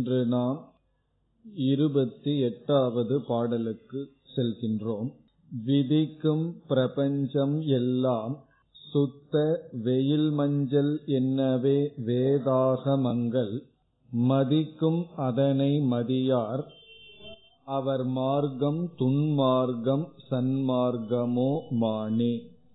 இன்று நாம் இருபத்தி எட்டாவது பாடலுக்கு செல்கின்றோம் விதிக்கும் பிரபஞ்சம் எல்லாம் சுத்த வெயில் மஞ்சள் என்னவே வேதாகமங்கள் மதிக்கும் அதனை மதியார் அவர் மார்க்கம் துன்மார்க்கம் சன்மார்க்கமோ மானே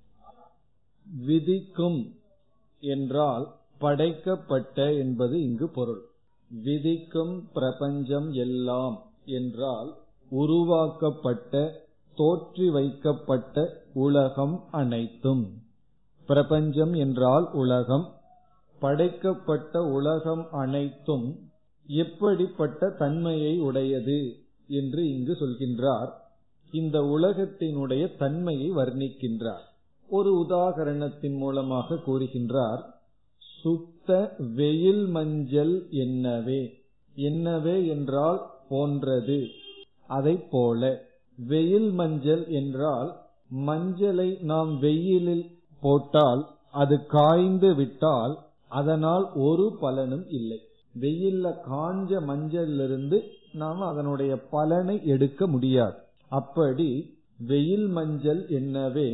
விதிக்கும் என்றால் படைக்கப்பட்ட என்பது இங்கு பொருள் விதிக்கும் பிரபஞ்சம் எல்லாம் என்றால் உருவாக்கப்பட்ட தோற்றி வைக்கப்பட்ட உலகம் அனைத்தும் பிரபஞ்சம் என்றால் உலகம் படைக்கப்பட்ட உலகம் அனைத்தும் எப்படிப்பட்ட தன்மையை உடையது என்று இங்கு சொல்கின்றார் இந்த உலகத்தினுடைய தன்மையை வர்ணிக்கின்றார் ஒரு உதாகரணத்தின் மூலமாக கூறுகின்றார் சுத்த வெயில் மஞ்சள் என்னவே என்னவே என்றால் போன்றது அதை போல வெயில் மஞ்சள் என்றால் மஞ்சளை நாம் வெயிலில் போட்டால் அது காய்ந்து விட்டால் அதனால் ஒரு பலனும் இல்லை வெயில்ல காஞ்ச மஞ்சளிலிருந்து நாம் அதனுடைய பலனை எடுக்க முடியாது அப்படி வெயில் மஞ்சள் என்னவே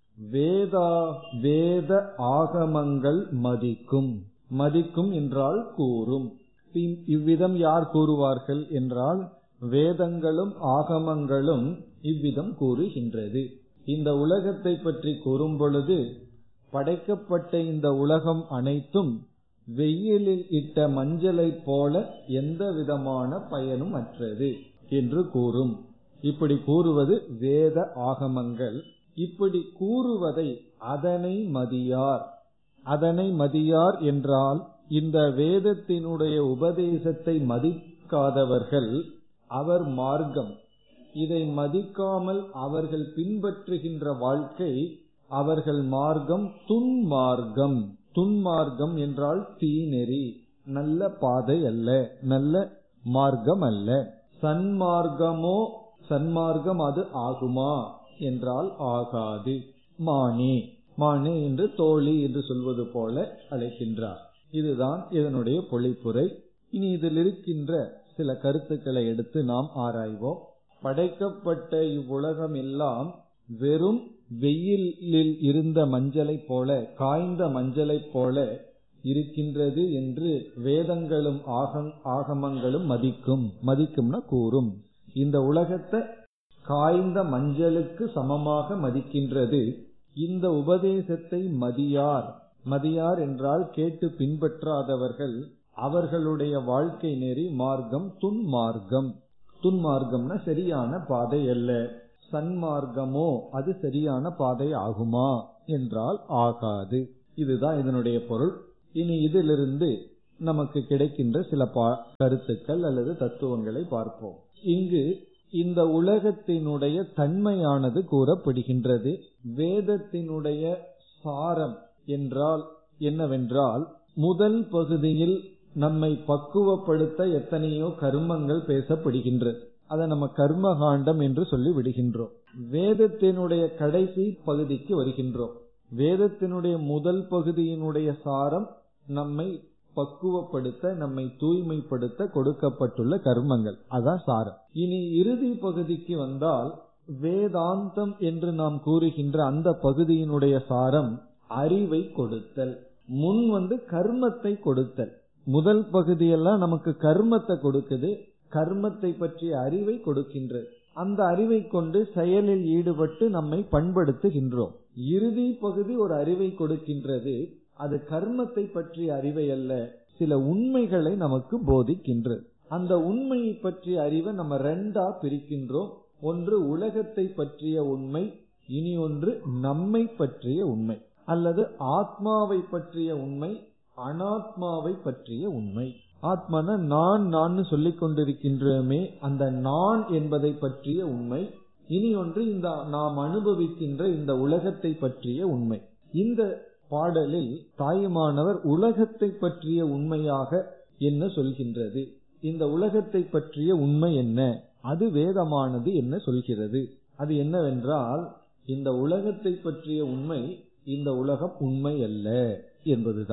வேதா வேத ஆகமங்கள் மதிக்கும் மதிக்கும் என்றால் கூறும் இவ்விதம் யார் கூறுவார்கள் என்றால் வேதங்களும் ஆகமங்களும் இவ்விதம் கூறுகின்றது இந்த உலகத்தை பற்றி கூறும் பொழுது படைக்கப்பட்ட இந்த உலகம் அனைத்தும் வெயிலில் இட்ட மஞ்சளை போல எந்த விதமான பயனும் அற்றது என்று கூறும் இப்படி கூறுவது வேத ஆகமங்கள் இப்படி கூறுவதை அதனை மதியார் அதனை மதியார் என்றால் இந்த வேதத்தினுடைய உபதேசத்தை மதிக்காதவர்கள் அவர் மார்க்கம் இதை மதிக்காமல் அவர்கள் பின்பற்றுகின்ற வாழ்க்கை அவர்கள் மார்க்கம் துன்மார்க்கம் துன்மார்க்கம் என்றால் தீநெறி நல்ல பாதை அல்ல நல்ல மார்க்கம் அல்ல சன்மார்க்கமோ சன்மார்க்கம் அது ஆகுமா என்றால் ஆகாது மானே மானே என்று தோழி என்று சொல்வது போல அழைக்கின்றார் இதுதான் இதனுடைய பொழிப்புரை இனி இதில் இருக்கின்ற சில கருத்துக்களை எடுத்து நாம் ஆராய்வோம் படைக்கப்பட்ட இவ்வுலகம் எல்லாம் வெறும் வெயிலில் இருந்த மஞ்சளை போல காய்ந்த மஞ்சளை போல இருக்கின்றது என்று வேதங்களும் ஆகமங்களும் மதிக்கும் மதிக்கும்னா கூறும் இந்த உலகத்தை காய்ந்த மஞ்சளுக்கு சமமாக மதிக்கின்றது இந்த உபதேசத்தை மதியார் மதியார் என்றால் கேட்டு பின்பற்றாதவர்கள் அவர்களுடைய வாழ்க்கை நெறி மார்க்கம் துன்மார்க்கம் துன்மார்க்கம்னா சரியான பாதை அல்ல சன்மார்க்கமோ அது சரியான பாதை ஆகுமா என்றால் ஆகாது இதுதான் இதனுடைய பொருள் இனி இதிலிருந்து நமக்கு கிடைக்கின்ற சில கருத்துக்கள் அல்லது தத்துவங்களை பார்ப்போம் இங்கு இந்த உலகத்தினுடைய தன்மையானது கூறப்படுகின்றது வேதத்தினுடைய சாரம் என்றால் என்னவென்றால் முதல் பகுதியில் நம்மை பக்குவப்படுத்த எத்தனையோ கர்மங்கள் பேசப்படுகின்றது அதை நம்ம கர்ம காண்டம் என்று சொல்லி விடுகின்றோம் வேதத்தினுடைய கடைசி பகுதிக்கு வருகின்றோம் வேதத்தினுடைய முதல் பகுதியினுடைய சாரம் நம்மை பக்குவப்படுத்த நம்மை தூய்மைப்படுத்த கொடுக்கப்பட்டுள்ள கர்மங்கள் அதான் சாரம் இனி இறுதி பகுதிக்கு வந்தால் வேதாந்தம் என்று நாம் கூறுகின்ற அந்த பகுதியினுடைய சாரம் அறிவை கொடுத்தல் முன் வந்து கர்மத்தை கொடுத்தல் முதல் பகுதியெல்லாம் நமக்கு கர்மத்தை கொடுக்குது கர்மத்தை பற்றிய அறிவை கொடுக்கின்றது அந்த அறிவை கொண்டு செயலில் ஈடுபட்டு நம்மை பண்படுத்துகின்றோம் இறுதி பகுதி ஒரு அறிவை கொடுக்கின்றது அது கர்மத்தை பற்றிய அறிவை அல்ல சில உண்மைகளை நமக்கு போதிக்கின்றது அந்த உண்மையை பற்றிய அறிவை நம்ம ரெண்டா பிரிக்கின்றோம் ஒன்று உலகத்தை பற்றிய உண்மை இனி ஒன்று நம்மை பற்றிய உண்மை அல்லது ஆத்மாவை பற்றிய உண்மை அனாத்மாவை பற்றிய உண்மை ஆத்மான நான் நான் சொல்லிக் கொண்டிருக்கின்றோமே அந்த நான் என்பதை பற்றிய உண்மை இனி ஒன்று இந்த நாம் அனுபவிக்கின்ற இந்த உலகத்தை பற்றிய உண்மை இந்த பாடலில் தாயுமானவர் உலகத்தை பற்றிய உண்மையாக என்ன சொல்கின்றது இந்த உலகத்தை பற்றிய உண்மை என்ன அது வேதமானது என்ன சொல்கிறது அது என்னவென்றால் இந்த உலகத்தை பற்றிய உண்மை இந்த உலகம் உண்மை அல்ல என்பதுதான்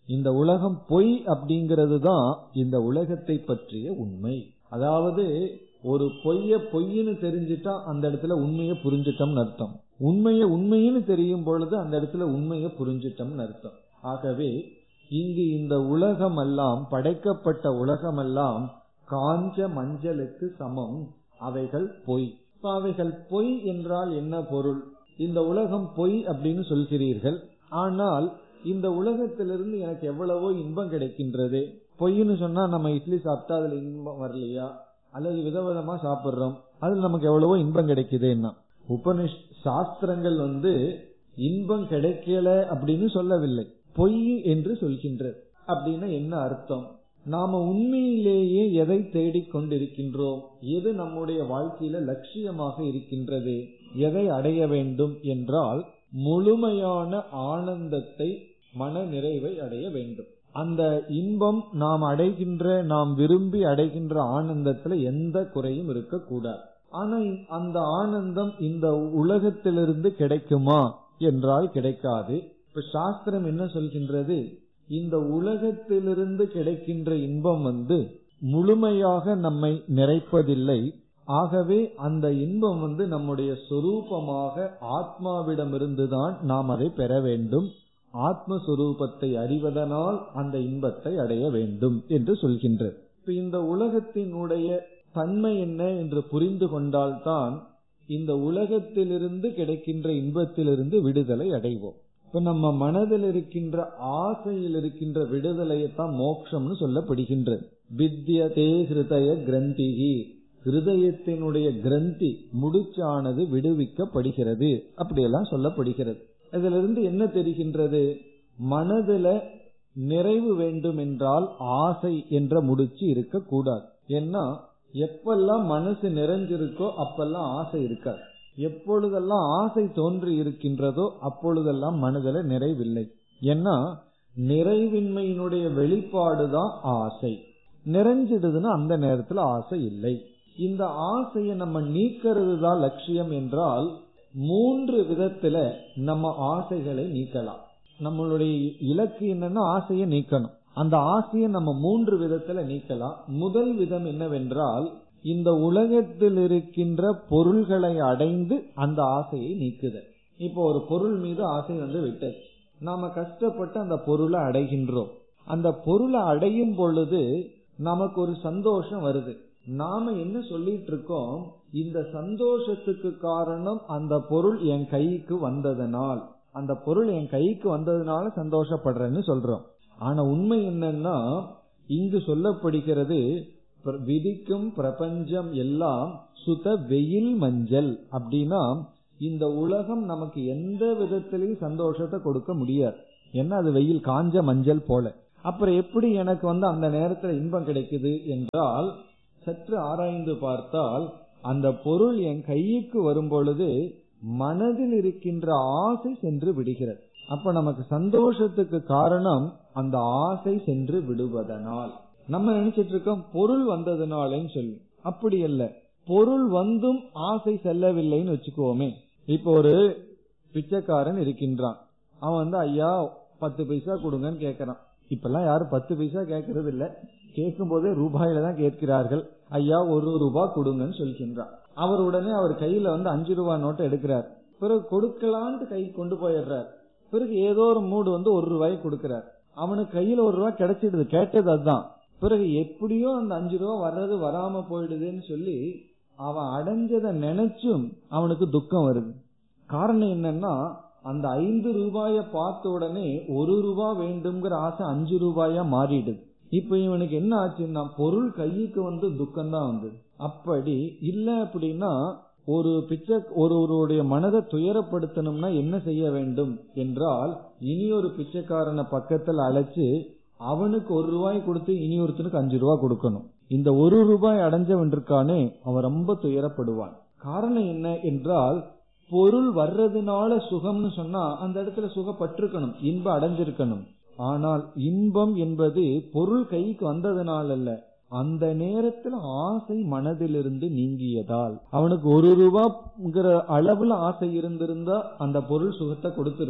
இந்த உலகம் பொய் அப்படிங்கிறது தான் இந்த உலகத்தை பற்றிய உண்மை அதாவது ஒரு பொய்ய பொய்ன்னு தெரிஞ்சிட்டா அந்த இடத்துல உண்மையை புரிஞ்சிட்டோம்னு அர்த்தம் உண்மையை உண்மைன்னு தெரியும் பொழுது அந்த இடத்துல உண்மையை புரிஞ்சிட்டோம்னு அர்த்தம் ஆகவே இங்கு இந்த உலகம் எல்லாம் படைக்கப்பட்ட உலகம் எல்லாம் காஞ்ச மஞ்சளுக்கு சமம் அவைகள் பொய் இப்ப அவைகள் பொய் என்றால் என்ன பொருள் இந்த உலகம் பொய் அப்படின்னு சொல்கிறீர்கள் ஆனால் இந்த உலகத்திலிருந்து எனக்கு எவ்வளவோ இன்பம் கிடைக்கின்றது பொய்ன்னு சொன்னா நம்ம இட்லி சாப்பிட்டா அதுல இன்பம் வரலையா அல்லது விதவிதமா சாப்பிடுறோம் அதுல நமக்கு எவ்வளவோ இன்பம் கிடைக்குதுன்னா உபனிஷ் சாஸ்திரங்கள் வந்து இன்பம் கிடைக்கல அப்படின்னு சொல்லவில்லை பொய் என்று சொல்கின்றது அப்படின்னா என்ன அர்த்தம் நாம உண்மையிலேயே எதை தேடிக் கொண்டிருக்கின்றோம் எது நம்முடைய வாழ்க்கையில லட்சியமாக இருக்கின்றது எதை அடைய வேண்டும் என்றால் முழுமையான ஆனந்தத்தை மன நிறைவை அடைய வேண்டும் அந்த இன்பம் நாம் அடைகின்ற நாம் விரும்பி அடைகின்ற ஆனந்தத்துல எந்த குறையும் இருக்கக்கூடாது ஆனா அந்த ஆனந்தம் இந்த உலகத்திலிருந்து கிடைக்குமா என்றால் கிடைக்காது இப்ப சாஸ்திரம் என்ன சொல்கின்றது இந்த உலகத்திலிருந்து கிடைக்கின்ற இன்பம் வந்து முழுமையாக நம்மை நிறைப்பதில்லை ஆகவே அந்த இன்பம் வந்து நம்முடைய சொரூபமாக ஆத்மாவிடமிருந்துதான் நாம் அதை பெற வேண்டும் ஆத்மஸ்வரூபத்தை அறிவதனால் அந்த இன்பத்தை அடைய வேண்டும் என்று சொல்கின்றது இப்ப இந்த உலகத்தினுடைய தன்மை என்ன என்று புரிந்து கொண்டால்தான் இந்த உலகத்திலிருந்து கிடைக்கின்ற இன்பத்திலிருந்து விடுதலை அடைவோம் இப்ப நம்ம மனதில் இருக்கின்ற ஆசையில் இருக்கின்ற விடுதலையைத்தான் மோட்சம்னு சொல்லப்படுகின்றது வித்யதே ஹிருதய கிரந்திகி ஹிருதயத்தினுடைய கிரந்தி முடிச்சானது விடுவிக்கப்படுகிறது அப்படியெல்லாம் சொல்லப்படுகிறது இதுல இருந்து என்ன தெரிகின்றது மனதுல நிறைவு வேண்டும் என்றால் ஆசை என்ற முடிச்சு இருக்கக்கூடாது ஏன்னா எப்பெல்லாம் மனசு நிறைஞ்சிருக்கோ அப்பெல்லாம் ஆசை இருக்காது எப்பொழுதெல்லாம் ஆசை தோன்றி இருக்கின்றதோ அப்பொழுதெல்லாம் மனதில் நிறைவில்லை ஏன்னா நிறைவின்மையினுடைய வெளிப்பாடுதான் ஆசை நிறைஞ்சிடுதுன்னா அந்த நேரத்துல ஆசை இல்லை இந்த ஆசையை நம்ம நீக்கிறது தான் லட்சியம் என்றால் மூன்று விதத்துல நம்ம ஆசைகளை நீக்கலாம் நம்மளுடைய இலக்கு என்னன்னா ஆசையை நீக்கணும் அந்த ஆசையை நம்ம மூன்று விதத்துல நீக்கலாம் முதல் விதம் என்னவென்றால் இந்த உலகத்தில் இருக்கின்ற பொருள்களை அடைந்து அந்த ஆசையை நீக்குதல் இப்போ ஒரு பொருள் மீது ஆசை வந்து விட்டது நாம கஷ்டப்பட்டு அந்த பொருளை அடைகின்றோம் அந்த பொருளை அடையும் பொழுது நமக்கு ஒரு சந்தோஷம் வருது நாம என்ன சொல்லிட்டு இருக்கோம் இந்த சந்தோஷத்துக்கு காரணம் அந்த பொருள் என் கைக்கு வந்ததனால் அந்த பொருள் என் கைக்கு வந்ததுனால சந்தோஷப்படுறேன்னு சொல்றோம் ஆனா உண்மை என்னன்னா இங்கு சொல்லப்படுகிறது விதிக்கும் பிரபஞ்சம் எல்லாம் சுத வெயில் மஞ்சள் அப்படின்னா இந்த உலகம் நமக்கு எந்த விதத்திலையும் சந்தோஷத்தை கொடுக்க முடியாது ஏன்னா அது வெயில் காஞ்ச மஞ்சள் போல அப்புறம் எப்படி எனக்கு வந்து அந்த நேரத்துல இன்பம் கிடைக்குது என்றால் சற்று ஆராய்ந்து பார்த்தால் அந்த பொருள் என் கைக்கு வரும் பொழுது மனதில் இருக்கின்ற ஆசை சென்று விடுகிறது அப்ப நமக்கு சந்தோஷத்துக்கு காரணம் அந்த ஆசை சென்று விடுவதனால் நம்ம நினைச்சிட்டு இருக்கோம் பொருள் வந்ததுனாலன்னு சொல்லி அப்படி அல்ல பொருள் வந்தும் ஆசை செல்லவில்லைன்னு வச்சுக்கோமே இப்போ ஒரு பிச்சைக்காரன் இருக்கின்றான் அவன் வந்து ஐயா பத்து பைசா கொடுங்கன்னு கேக்குறான் இப்பெல்லாம் யாரும் பத்து பைசா கேட்கறது இல்ல கேட்கும் போதே ரூபாயில தான் கேட்கிறார்கள் ஐயா ஒரு ரூபாய் கொடுங்கன்னு சொல்கின்றான் அவர் உடனே அவர் கையில வந்து அஞ்சு ரூபாய் நோட்டை எடுக்கிறார் பிறகு கொடுக்கலான்ட்டு கை கொண்டு போயிடுறார் பிறகு ஏதோ ஒரு மூடு வந்து ஒரு ரூபாய் கொடுக்கிறார் அவனுக்கு கையில ஒரு ரூபாய் கிடைச்சிடுது கேட்டது அதுதான் பிறகு எப்படியோ அந்த அஞ்சு ரூபா வர்றது வராம போயிடுதுன்னு சொல்லி அவன் அடைஞ்சதை நினைச்சும் அவனுக்கு துக்கம் வருது காரணம் என்னன்னா அந்த ஐந்து ரூபாய பார்த்த உடனே ஒரு ரூபாய் வேண்டும்ங்கிற ஆசை அஞ்சு ரூபாயா மாறிடுது இப்ப இவனுக்கு என்ன ஆச்சுன்னா பொருள் கைக்கு வந்து துக்கம் தான் வந்தது அப்படி இல்ல அப்படின்னா ஒரு பிச்சை ஒருவருடைய மனதை துயரப்படுத்தணும்னா என்ன செய்ய வேண்டும் என்றால் இனி ஒரு பிச்சைக்காரனை பக்கத்தில் அழைச்சு அவனுக்கு ஒரு ரூபாய் கொடுத்து இனி ஒருத்தனுக்கு அஞ்சு ரூபாய் கொடுக்கணும் இந்த ஒரு ரூபாய் அடைஞ்சவன் இருக்கானே அவன் ரொம்ப துயரப்படுவான் காரணம் என்ன என்றால் பொருள் வர்றதுனால சுகம்னு சொன்னா அந்த இடத்துல சுகப்பட்டிருக்கணும் இன்பம் அடைஞ்சிருக்கணும் ஆனால் இன்பம் என்பது பொருள் கைக்கு வந்ததுனால அல்ல அந்த நேரத்துல ஆசை மனதிலிருந்து நீங்கியதால் அவனுக்கு ஒரு ரூபாங்கிற அளவுல ஆசை இருந்திருந்தா அந்த பொருள் சுகத்தை கொடுத்திருக்கும்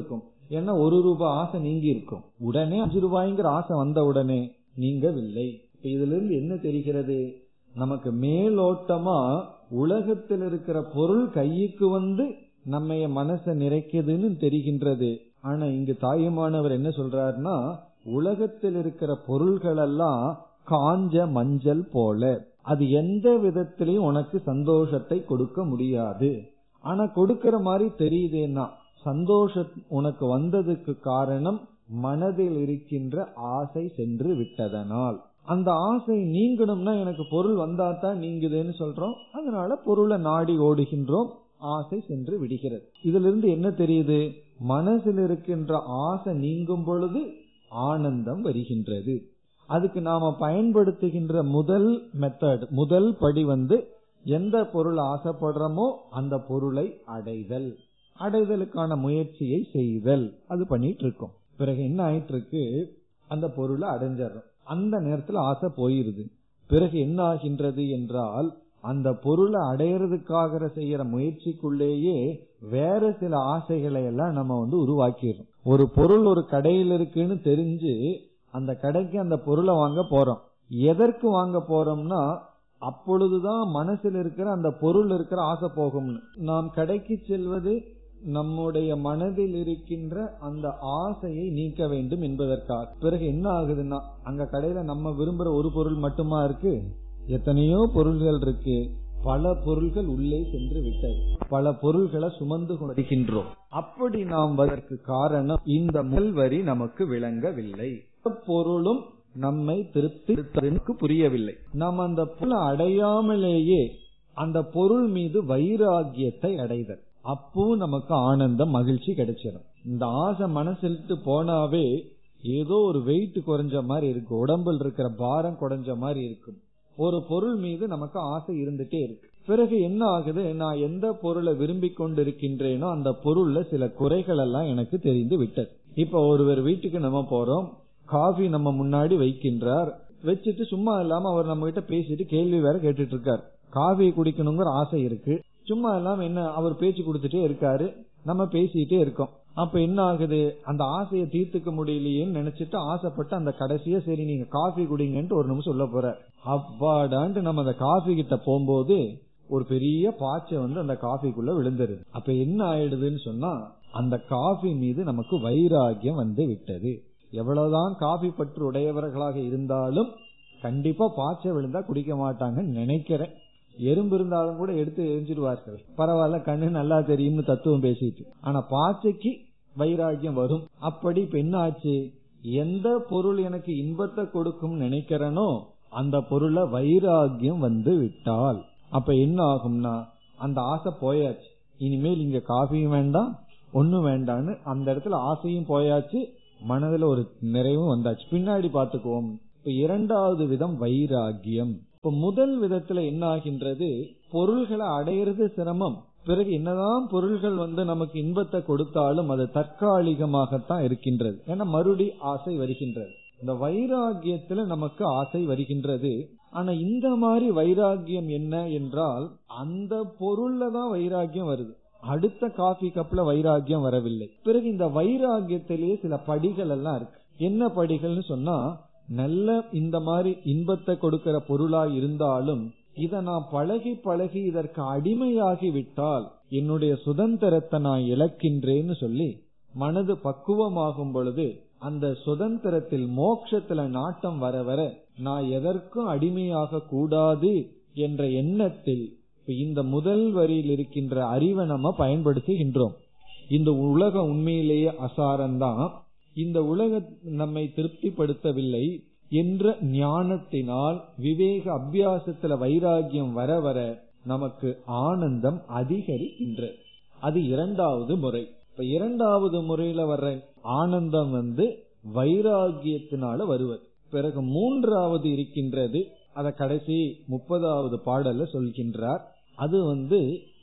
ஏன்னா ஒரு ரூபாய் ஆசை நீங்கி இருக்கும் உடனே அஞ்சு ரூபாய்ங்கிற ஆசை வந்த உடனே நீங்கவில்லை இப்ப இதுல இருந்து என்ன தெரிகிறது நமக்கு மேலோட்டமா உலகத்தில் இருக்கிற பொருள் கைக்கு வந்து நம்ம மனசை நிறைக்குதுன்னு தெரிகின்றது ஆனா இங்கு தாயுமானவர் என்ன சொல்றாருன்னா உலகத்தில் இருக்கிற பொருள்கள் எல்லாம் காஞ்ச மஞ்சள் போல அது எந்த விதத்திலையும் உனக்கு சந்தோஷத்தை கொடுக்க முடியாது ஆனா கொடுக்கிற மாதிரி தெரியுதேன்னா சந்தோஷம் உனக்கு வந்ததுக்கு காரணம் மனதில் இருக்கின்ற ஆசை சென்று விட்டதனால் அந்த ஆசை நீங்கணும்னா எனக்கு பொருள் வந்தாதான் நீங்குதுன்னு சொல்றோம் அதனால பொருளை நாடி ஓடுகின்றோம் ஆசை சென்று விடுகிறது இதுல இருந்து என்ன தெரியுது மனசில் இருக்கின்ற ஆசை நீங்கும் பொழுது ஆனந்தம் வருகின்றது அதுக்கு நாம பயன்படுத்துகின்ற முதல் மெத்தட் முதல் படி வந்து எந்த பொருள் ஆசைப்படுறோமோ அந்த பொருளை அடைதல் அடைதலுக்கான முயற்சியை செய்தல் அது பண்ணிட்டு இருக்கோம் பிறகு என்ன ஆயிட்டு இருக்கு அந்த பொருளை அடைஞ்சிடறோம் அந்த நேரத்துல ஆசை போயிருது பிறகு என்ன ஆகின்றது என்றால் அந்த பொருளை அடையிறதுக்காக செய்யற முயற்சிக்குள்ளேயே வேற சில ஆசைகளை எல்லாம் நம்ம வந்து உருவாக்கிடுறோம் ஒரு பொருள் ஒரு கடையில் இருக்குன்னு தெரிஞ்சு அந்த கடைக்கு அந்த பொருளை வாங்க போறோம் எதற்கு வாங்க போறோம்னா அப்பொழுதுதான் மனசில் இருக்கிற அந்த பொருள் இருக்கிற ஆசை போகும்னு நாம் கடைக்கு செல்வது நம்முடைய மனதில் இருக்கின்ற அந்த ஆசையை நீக்க வேண்டும் என்பதற்காக பிறகு என்ன ஆகுதுன்னா அங்க கடையில நம்ம விரும்புற ஒரு பொருள் மட்டுமா இருக்கு எத்தனையோ பொருள்கள் இருக்கு பல பொருள்கள் உள்ளே சென்று விட்டது பல பொருள்களை சுமந்து கொண்டிருக்கின்றோம் அப்படி நாம் அதற்கு காரணம் இந்த முதல் வரி நமக்கு விளங்கவில்லை பொருளும் நம்மை திருப்தி புரியவில்லை நாம் அந்த பொருளை அடையாமலேயே அந்த பொருள் மீது வைராகியத்தை அடைதல் அப்போ நமக்கு ஆனந்தம் மகிழ்ச்சி கிடைச்சிடும் இந்த ஆசை மனசிட்டு போனாவே ஏதோ ஒரு வெயிட் குறைஞ்ச மாதிரி இருக்கு உடம்பில் இருக்கிற பாரம் குறைஞ்ச மாதிரி இருக்கும் ஒரு பொருள் மீது நமக்கு ஆசை இருந்துட்டே இருக்கு பிறகு என்ன ஆகுது நான் எந்த பொருளை விரும்பி கொண்டிருக்கின்றேனோ அந்த பொருள்ல சில குறைகள் எல்லாம் எனக்கு தெரிந்து விட்டது இப்ப ஒருவர் வீட்டுக்கு நம்ம போறோம் காஃபி நம்ம முன்னாடி வைக்கின்றார் வச்சுட்டு சும்மா இல்லாம அவர் நம்ம கிட்ட பேசிட்டு கேள்வி வேற கேட்டுட்டு இருக்கார் காஃபி குடிக்கணுங்கிற ஆசை இருக்கு சும்மா இல்லாம என்ன அவர் பேச்சு கொடுத்துட்டே இருக்காரு நம்ம பேசிட்டே இருக்கோம் அப்ப என்ன ஆகுது அந்த ஆசையை தீர்த்துக்க முடியலையேன்னு நினைச்சிட்டு ஆசைப்பட்டு அந்த கடைசியா சரி நீங்க காஃபி குடிங்கன்ட்டு ஒரு நிமிஷம் சொல்ல போற அப்பாடான்ட்டு நம்ம அந்த காஃபி கிட்ட போகும்போது ஒரு பெரிய பாய்ச்சை வந்து அந்த காஃபிக்குள்ள விழுந்துருது அப்ப என்ன ஆயிடுதுன்னு சொன்னா அந்த காஃபி மீது நமக்கு வைராகியம் வந்து விட்டது எவ்வளவுதான் காஃபி பற்று உடையவர்களாக இருந்தாலும் கண்டிப்பா பாய்ச்ச விழுந்தா குடிக்க மாட்டாங்கன்னு நினைக்கிறேன் எறும்பு இருந்தாலும் கூட எடுத்து எரிஞ்சிடுவார்கள் பரவாயில்ல கண்ணு நல்லா தெரியும்னு தத்துவம் பேசிட்டு ஆனா பாச்சைக்கு வைராகியம் வரும் அப்படி இப்ப என்ன ஆச்சு எந்த பொருள் எனக்கு இன்பத்தை கொடுக்கும் நினைக்கிறனோ அந்த பொருளை வைராகியம் வந்து விட்டால் அப்ப என்ன ஆகும்னா அந்த ஆசை போயாச்சு இனிமேல் இங்க காஃபியும் வேண்டாம் ஒன்னும் வேண்டான்னு அந்த இடத்துல ஆசையும் போயாச்சு மனதுல ஒரு நிறைவும் வந்தாச்சு பின்னாடி பாத்துக்குவோம் இப்ப இரண்டாவது விதம் வைராகியம் இப்ப முதல் விதத்துல என்ன ஆகின்றது பொருள்களை அடையிறது சிரமம் பிறகு என்னதான் பொருள்கள் வந்து நமக்கு இன்பத்தை கொடுத்தாலும் அது தற்காலிகமாகத்தான் இருக்கின்றது ஏன்னா மறுபடி ஆசை வருகின்றது இந்த வைராகியத்துல நமக்கு ஆசை வருகின்றது ஆனா இந்த மாதிரி வைராகியம் என்ன என்றால் அந்த பொருள்ல தான் வைராகியம் வருது அடுத்த காஃபி கப்ல வைராகியம் வரவில்லை பிறகு இந்த வைராகியத்திலேயே சில படிகள் எல்லாம் இருக்கு என்ன படிகள்னு சொன்னா நல்ல இந்த மாதிரி இன்பத்தை கொடுக்கிற பொருளா இருந்தாலும் இத நான் பழகி பழகி இதற்கு அடிமையாகி விட்டால் என்னுடைய சுதந்திரத்தை நான் இழக்கின்றேன்னு சொல்லி மனது பக்குவமாகும் பொழுது அந்த சுதந்திரத்தில் மோட்சத்துல நாட்டம் வர வர நான் எதற்கும் அடிமையாக கூடாது என்ற எண்ணத்தில் இந்த முதல் வரியில் இருக்கின்ற அறிவை நம்ம பயன்படுத்துகின்றோம் இந்த உலகம் உண்மையிலேயே அசாரம்தான் இந்த உலக நம்மை திருப்திப்படுத்தவில்லை என்ற ஞானத்தினால் விவேக அபியாசத்துல வைராகியம் வர வர நமக்கு ஆனந்தம் அதிகரிக்கின்றது அது இரண்டாவது முறை இப்ப இரண்டாவது முறையில வர்ற ஆனந்தம் வந்து வைராகியத்தினால வருவது பிறகு மூன்றாவது இருக்கின்றது அத கடைசி முப்பதாவது பாடல்ல சொல்கின்றார் அது வந்து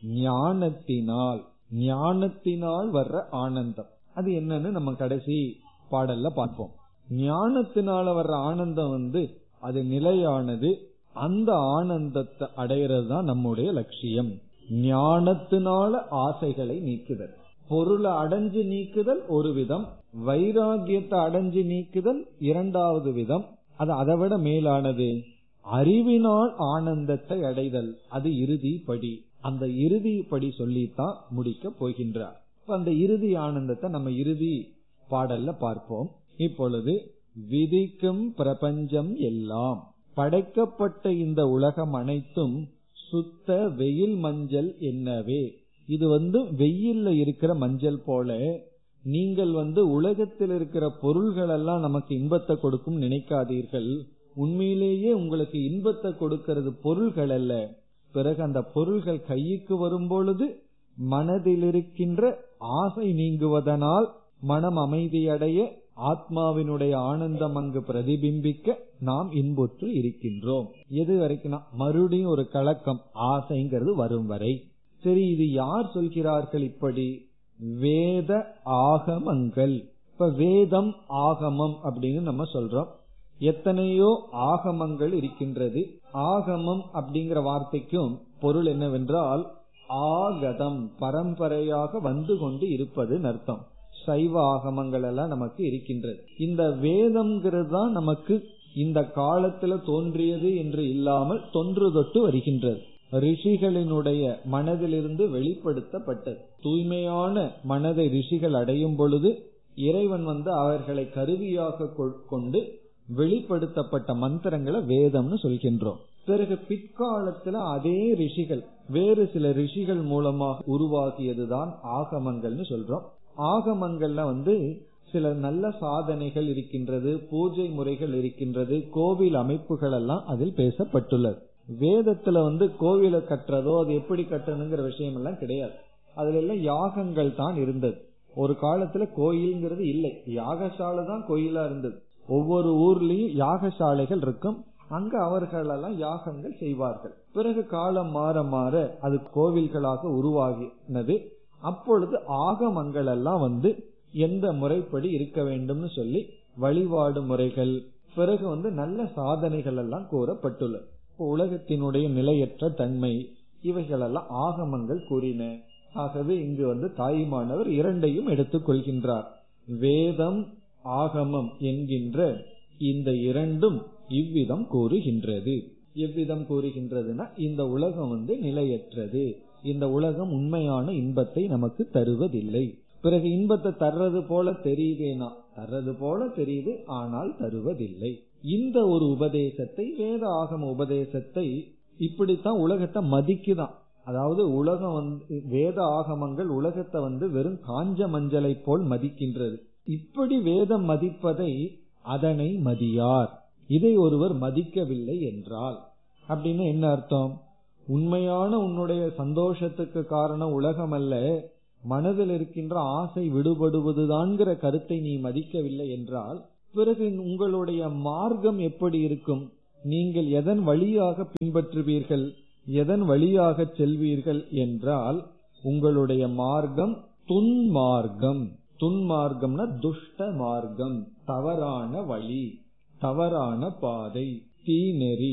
ஞானத்தினால் ஞானத்தினால் வர்ற ஆனந்தம் அது என்னன்னு நம்ம கடைசி பாடல்ல பார்ப்போம் ஞானத்தினால வர்ற ஆனந்தம் வந்து அது நிலையானது அந்த ஆனந்தத்தை அடையிறது தான் நம்முடைய லட்சியம் ஞானத்தினால ஆசைகளை நீக்குதல் பொருளை அடைஞ்சு நீக்குதல் ஒரு விதம் வைராகியத்தை அடைஞ்சு நீக்குதல் இரண்டாவது விதம் அது அதை விட மேலானது அறிவினால் ஆனந்தத்தை அடைதல் அது இறுதி படி அந்த இறுதி படி சொல்லித்தான் முடிக்க போகின்றார் அந்த இறுதி ஆனந்தத்தை நம்ம இறுதி பாடல்ல பார்ப்போம் இப்பொழுது விதிக்கும் பிரபஞ்சம் எல்லாம் படைக்கப்பட்ட இந்த உலகம் அனைத்தும் சுத்த வெயில் மஞ்சள் என்னவே இது வந்து வெயில்ல இருக்கிற மஞ்சள் போல நீங்கள் வந்து உலகத்தில் இருக்கிற பொருள்கள் எல்லாம் நமக்கு இன்பத்தை கொடுக்கும் நினைக்காதீர்கள் உண்மையிலேயே உங்களுக்கு இன்பத்தை கொடுக்கிறது பொருள்கள் அல்ல பிறகு அந்த பொருள்கள் கைக்கு வரும் பொழுது மனதில் இருக்கின்ற ஆசை நீங்குவதனால் மனம் அமைதியடைய ஆத்மாவினுடைய ஆனந்தம் அங்கு பிரதிபிம்பிக்க நாம் இன்புற்று இருக்கின்றோம் எது வரைக்கும் மறுபடியும் ஒரு கலக்கம் ஆசைங்கிறது வரும் வரை சரி இது யார் சொல்கிறார்கள் இப்படி வேத ஆகமங்கள் இப்ப வேதம் ஆகமம் அப்படின்னு நம்ம சொல்றோம் எத்தனையோ ஆகமங்கள் இருக்கின்றது ஆகமம் அப்படிங்கிற வார்த்தைக்கும் பொருள் என்னவென்றால் ஆகதம் பரம்பரையாக வந்து கொண்டு இருப்பது அர்த்தம் சைவ ஆகமங்கள் எல்லாம் நமக்கு இருக்கின்றது இந்த வேதம்ங்கிறது தான் நமக்கு இந்த காலத்துல தோன்றியது என்று இல்லாமல் தொன்று தொட்டு வருகின்றது ரிஷிகளினுடைய மனதிலிருந்து வெளிப்படுத்தப்பட்டது தூய்மையான மனதை ரிஷிகள் அடையும் பொழுது இறைவன் வந்து அவர்களை கருவியாக கொண்டு வெளிப்படுத்தப்பட்ட மந்திரங்களை வேதம்னு சொல்கின்றோம் பிறகு பிற்காலத்துல அதே ரிஷிகள் வேறு சில ரிஷிகள் மூலமாக உருவாகியதுதான் ஆகமங்கள்னு சொல்றோம் ஆகமங்கள்ல வந்து சில நல்ல சாதனைகள் இருக்கின்றது பூஜை முறைகள் இருக்கின்றது கோவில் அமைப்புகள் எல்லாம் அதில் பேசப்பட்டுள்ளது வேதத்துல வந்து கோவிலை கட்டுறதோ அது எப்படி கட்டணுங்கிற விஷயம் எல்லாம் கிடையாது அதுல எல்லாம் யாகங்கள் தான் இருந்தது ஒரு காலத்துல கோயில்ங்கிறது இல்லை யாகசாலை தான் கோயிலா இருந்தது ஒவ்வொரு ஊர்லயும் யாகசாலைகள் இருக்கும் அங்க அவர்கள் எல்லாம் யாகங்கள் செய்வார்கள் பிறகு காலம் மாற மாற அது கோவில்களாக உருவாகினது அப்பொழுது ஆகமங்கள் எல்லாம் வந்து எந்த முறைப்படி இருக்க வேண்டும்னு சொல்லி வழிபாடு முறைகள் பிறகு வந்து நல்ல சாதனைகள் எல்லாம் கூறப்பட்டுள்ளது இப்போ உலகத்தினுடைய நிலையற்ற தன்மை இவைகளெல்லாம் ஆகமங்கள் கூறின ஆகவே இங்கு வந்து தாயுமானவர் இரண்டையும் எடுத்துக் கொள்கின்றார் வேதம் ஆகமம் என்கின்ற இந்த இரண்டும் இவ்விதம் கூறுகின்றது எவ்விதம் கூறுகின்றதுன்னா இந்த உலகம் வந்து நிலையற்றது இந்த உலகம் உண்மையான இன்பத்தை நமக்கு தருவதில்லை பிறகு இன்பத்தை தர்றது போல தெரியுதேனா தர்றது போல தெரியுது ஆனால் தருவதில்லை இந்த ஒரு உபதேசத்தை வேத ஆகம உபதேசத்தை இப்படித்தான் உலகத்தை மதிக்குதான் அதாவது உலகம் வந்து வேத ஆகமங்கள் உலகத்தை வந்து வெறும் காஞ்ச மஞ்சளை போல் மதிக்கின்றது இப்படி வேதம் மதிப்பதை அதனை மதியார் இதை ஒருவர் மதிக்கவில்லை என்றால் அப்படின்னு என்ன அர்த்தம் உண்மையான உன்னுடைய சந்தோஷத்துக்கு காரணம் உலகம் அல்ல மனதில் இருக்கின்ற ஆசை விடுபடுவதுதான்கிற கருத்தை நீ மதிக்கவில்லை என்றால் பிறகு உங்களுடைய மார்க்கம் எப்படி இருக்கும் நீங்கள் எதன் வழியாக பின்பற்றுவீர்கள் எதன் வழியாக செல்வீர்கள் என்றால் உங்களுடைய மார்க்கம் துன்மார்க்கம் துன்மார்க்கம்னா துஷ்ட மார்க்கம் தவறான வழி தவறான பாதை தீநெறி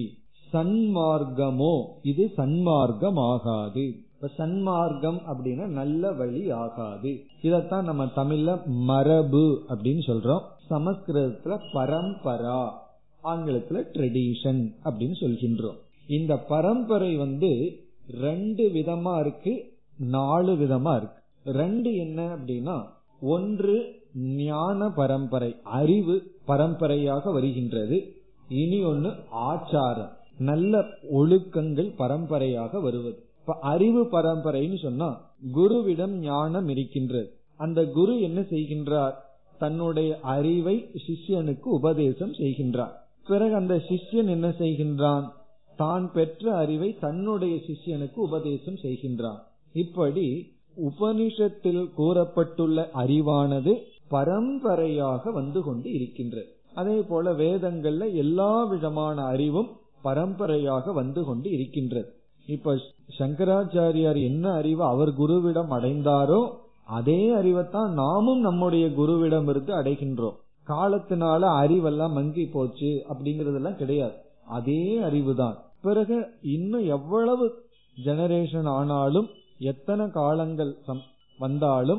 சன்மார்க்கமோ இது சன்மார்க்கம் ஆகாது இப்ப சன்மார்க்கம் அப்படின்னா நல்ல வழி ஆகாது இதத்தான் நம்ம தமிழ்ல மரபு அப்படின்னு சொல்றோம் சமஸ்கிருதத்துல பரம்பரா ஆங்கிலத்துல ட்ரெடிஷன் அப்படின்னு சொல்கின்றோம் இந்த பரம்பரை வந்து ரெண்டு விதமா இருக்கு நாலு விதமா இருக்கு ரெண்டு என்ன அப்படின்னா ஒன்று ஞான பரம்பரை அறிவு பரம்பரையாக வருகின்றது இனி ஒன்னு ஆச்சாரம் நல்ல ஒழுக்கங்கள் பரம்பரையாக வருவது இப்ப அறிவு பரம்பரைன்னு சொன்னா குருவிடம் ஞானம் இருக்கின்றது அந்த குரு என்ன செய்கின்றார் தன்னுடைய அறிவை சிஷ்யனுக்கு உபதேசம் செய்கின்றார் பிறகு அந்த சிஷ்யன் என்ன செய்கின்றான் தான் பெற்ற அறிவை தன்னுடைய சிஷ்யனுக்கு உபதேசம் செய்கின்றான் இப்படி உபனிஷத்தில் கூறப்பட்டுள்ள அறிவானது பரம்பரையாக வந்து கொண்டு இருக்கின்றது அதே போல வேதங்கள்ல எல்லா விதமான அறிவும் பரம்பரையாக வந்து கொண்டு இருக்கின்றது இப்ப சங்கராச்சாரியார் என்ன அறிவு அவர் குருவிடம் அடைந்தாரோ அதே அறிவைத்தான் நாமும் நம்முடைய குருவிடம் இருந்து அடைகின்றோம் காலத்தினால அறிவெல்லாம் மங்கி போச்சு அப்படிங்கறதெல்லாம் கிடையாது அதே அறிவுதான் பிறகு இன்னும் எவ்வளவு ஜெனரேஷன் ஆனாலும் எத்தனை காலங்கள் வந்தாலும்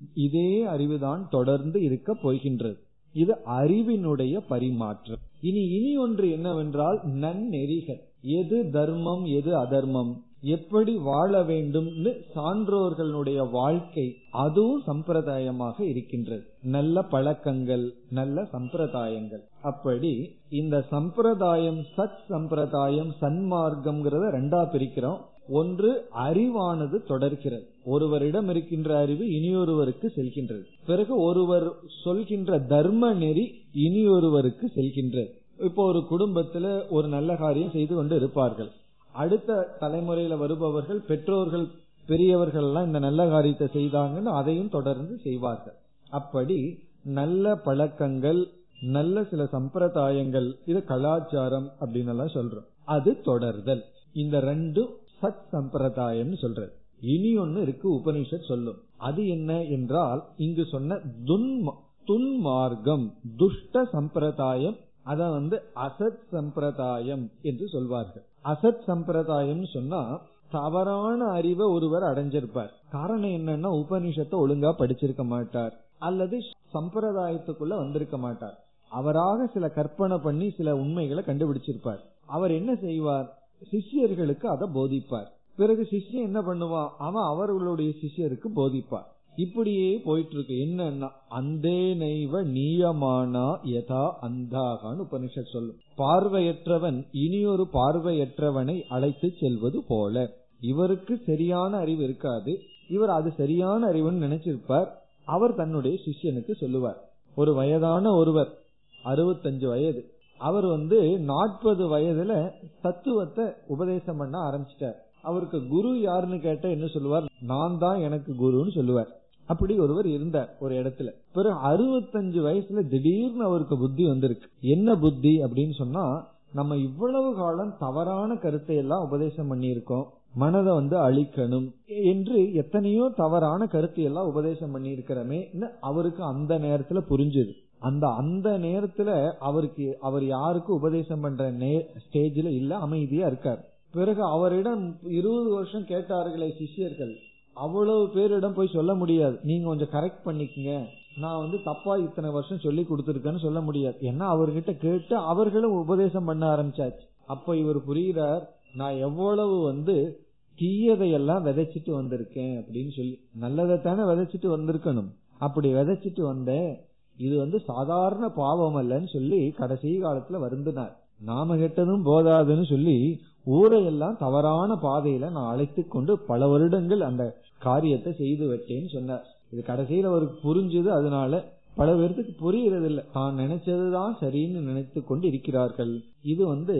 இதே அறிவுதான் தொடர்ந்து இருக்க போகின்றது இது அறிவினுடைய பரிமாற்றம் இனி இனி ஒன்று என்னவென்றால் நன்னெறிகள் எது தர்மம் எது அதர்மம் எப்படி வாழ வேண்டும்னு சான்றோர்களுடைய வாழ்க்கை அதுவும் சம்பிரதாயமாக இருக்கின்றது நல்ல பழக்கங்கள் நல்ல சம்பிரதாயங்கள் அப்படி இந்த சம்பிரதாயம் சத் சம்பிரதாயம் சன்மார்க்கம்ங்கிறத ரெண்டா பிரிக்கிறோம் ஒன்று அறிவானது தொடர்கிறது ஒருவரிடம் இருக்கின்ற அறிவு இனியொருவருக்கு செல்கின்றது பிறகு ஒருவர் சொல்கின்ற தர்ம நெறி இனியொருவருக்கு செல்கின்றது இப்போ ஒரு குடும்பத்துல ஒரு நல்ல காரியம் செய்து கொண்டு இருப்பார்கள் அடுத்த தலைமுறையில வருபவர்கள் பெற்றோர்கள் பெரியவர்கள் எல்லாம் இந்த நல்ல காரியத்தை செய்தாங்கன்னு அதையும் தொடர்ந்து செய்வார்கள் அப்படி நல்ல பழக்கங்கள் நல்ல சில சம்பிரதாயங்கள் இது கலாச்சாரம் அப்படின்னு எல்லாம் சொல்றோம் அது தொடர்தல் இந்த ரெண்டும் சத் சம்பிரதாயம் சொல்றது இனி ஒன்னு இருக்கு உபனிஷத் சொல்லும் அது என்ன என்றால் இங்கு சொன்ன துன்ம துன்மார்க்கம் துஷ்ட சம்பிரதாயம் அத வந்து அசத் சம்பிரதாயம் என்று சொல்வார்கள் அசத் சம்பிரதாயம் சொன்னா தவறான அறிவை ஒருவர் அடைஞ்சிருப்பார் காரணம் என்னன்னா உபனிஷத்தை ஒழுங்கா படிச்சிருக்க மாட்டார் அல்லது சம்பிரதாயத்துக்குள்ள வந்திருக்க மாட்டார் அவராக சில கற்பனை பண்ணி சில உண்மைகளை கண்டுபிடிச்சிருப்பார் அவர் என்ன செய்வார் சிஷ்யர்களுக்கு அதை போதிப்பார் பிறகு சிஷ்யன் என்ன பண்ணுவான் அவன் அவர்களுடைய சிஷ்யருக்கு போதிப்பார் இப்படியே போயிட்டு இருக்கு என்னன்னா அந்தே நைவ நீயமானா யதா அந்தாகான்னு உபனிஷத் சொல்லும் பார்வையற்றவன் இனியொரு பார்வையற்றவனை அழைத்து செல்வது போல இவருக்கு சரியான அறிவு இருக்காது இவர் அது சரியான அறிவுன்னு நினைச்சிருப்பார் அவர் தன்னுடைய சிஷ்யனுக்கு சொல்லுவார் ஒரு வயதான ஒருவர் அறுபத்தஞ்சு வயது அவர் வந்து நாற்பது வயதுல தத்துவத்தை உபதேசம் பண்ண ஆரம்பிச்சிட்டார் அவருக்கு குரு யாருன்னு கேட்டா என்ன சொல்லுவார் நான் தான் எனக்கு குருன்னு சொல்லுவார் அப்படி ஒருவர் இருந்தார் ஒரு இடத்துல பிறகு அறுபத்தஞ்சு வயசுல திடீர்னு அவருக்கு புத்தி வந்திருக்கு என்ன புத்தி அப்படின்னு சொன்னா நம்ம இவ்வளவு காலம் தவறான கருத்தை எல்லாம் உபதேசம் பண்ணியிருக்கோம் மனதை வந்து அழிக்கணும் என்று எத்தனையோ தவறான கருத்தை எல்லாம் உபதேசம் பண்ணி இருக்கிறமே அவருக்கு அந்த நேரத்துல புரிஞ்சுது அந்த அந்த நேரத்துல அவருக்கு அவர் யாருக்கு உபதேசம் பண்ற ஸ்டேஜ்ல இல்ல அமைதியா இருக்கார் பிறகு அவரிடம் இருபது வருஷம் கேட்டார்களே சிஷ்யர்கள் அவ்வளவு பேரிடம் போய் சொல்ல முடியாது நீங்க கொஞ்சம் கரெக்ட் பண்ணிக்கங்க நான் வந்து தப்பா இத்தனை வருஷம் சொல்லி கொடுத்துருக்கேன்னு சொல்ல முடியாது ஏன்னா அவர்கிட்ட கேட்டு அவர்களும் உபதேசம் பண்ண ஆரம்பிச்சாச்சு அப்ப இவர் புரிகிறார் நான் எவ்வளவு வந்து தீயதையெல்லாம் விதைச்சிட்டு வந்திருக்கேன் அப்படின்னு சொல்லி நல்லதை தானே விதைச்சிட்டு வந்திருக்கணும் அப்படி விதைச்சிட்டு வந்தேன் இது வந்து சாதாரண பாவம் அல்லன்னு சொல்லி கடைசி காலத்துல வருந்தினார் நாம கெட்டதும் போதாதுன்னு சொல்லி ஊரையெல்லாம் தவறான பாதையில நான் அழைத்து கொண்டு பல வருடங்கள் அந்த காரியத்தை செய்து வச்சேன்னு சொன்னார் இது கடைசியில அவருக்கு புரிஞ்சுது அதனால பல பேர்த்துக்கு புரியறது இல்லை தான் நினைச்சதுதான் சரின்னு நினைத்து கொண்டு இருக்கிறார்கள் இது வந்து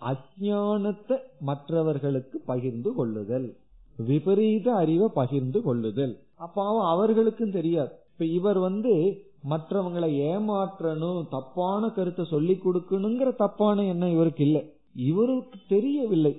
அஜானத்தை மற்றவர்களுக்கு பகிர்ந்து கொள்ளுதல் விபரீத அறிவை பகிர்ந்து கொள்ளுதல் அப்ப அவர்களுக்கும் தெரியாது இப்ப இவர் வந்து மற்றவங்களை ஏமாற்றணும் தப்பான கருத்தை சொல்லி கொடுக்கணுங்கிற தப்பான எண்ணம் இவருக்கு இல்லை இவருக்கு தெரியவில்லை